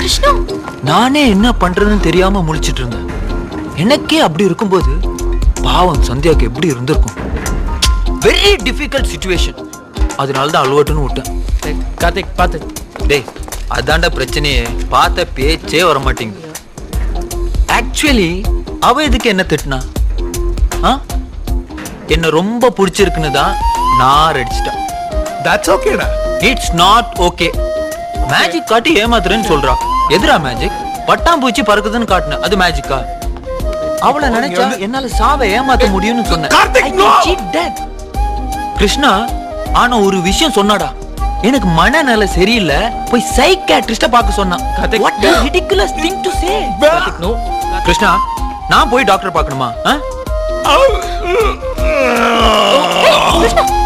கிருஷ்ணா நானே என்ன பண்றதுன்னு தெரியாம முழிச்சிட்டு இருந்தேன் எனக்கே அப்படி இருக்கும்போது பாவம் சந்தியாக்கு எப்படி இருந்திருக்கும் வெரி டிஃபிகல்ட் சுச்சுவேஷன் அதனால தான் அழுவட்டுன்னு விட்டேன் டேய், கார்த்திக் பார்த்து டேய் அதான்டா பிரச்சனையே பார்த்த பேச்சே வர மாட்டேங்குது ஆக்சுவலி அவ எதுக்கு என்ன திட்டினா ஆ என்ன ரொம்ப பிடிச்சிருக்குன்னு தான் நான் அடிச்சிட்டேன் தட்ஸ் ஓகேடா இட்ஸ் நாட் ஓகே மேஜிக் காட்டி ஏமாத்துறேன்னு சொல்றா எதுரா மேஜிக் பட்டாம்பூச்சி பறக்குதுன்னு காட்டுன அது மேஜிக்கா அவளை நினைச்சா என்னால சாவை ஏமாத்த முடியும்னு சொன்னேன் Karthik, I can no! cheat death. Krishna ஆனா ஒரு விஷயம் சொன்னாடா எனக்கு மனநல சரியில்லை போய் சைக்காட்ரிஸ்ட பார்க்க சொன்னான் Karthik, what a ridiculous thing to say Karthik no Krishna நான் போய் டாக்டர் பார்க்கணுமா ஆ? கிருஷ்ணா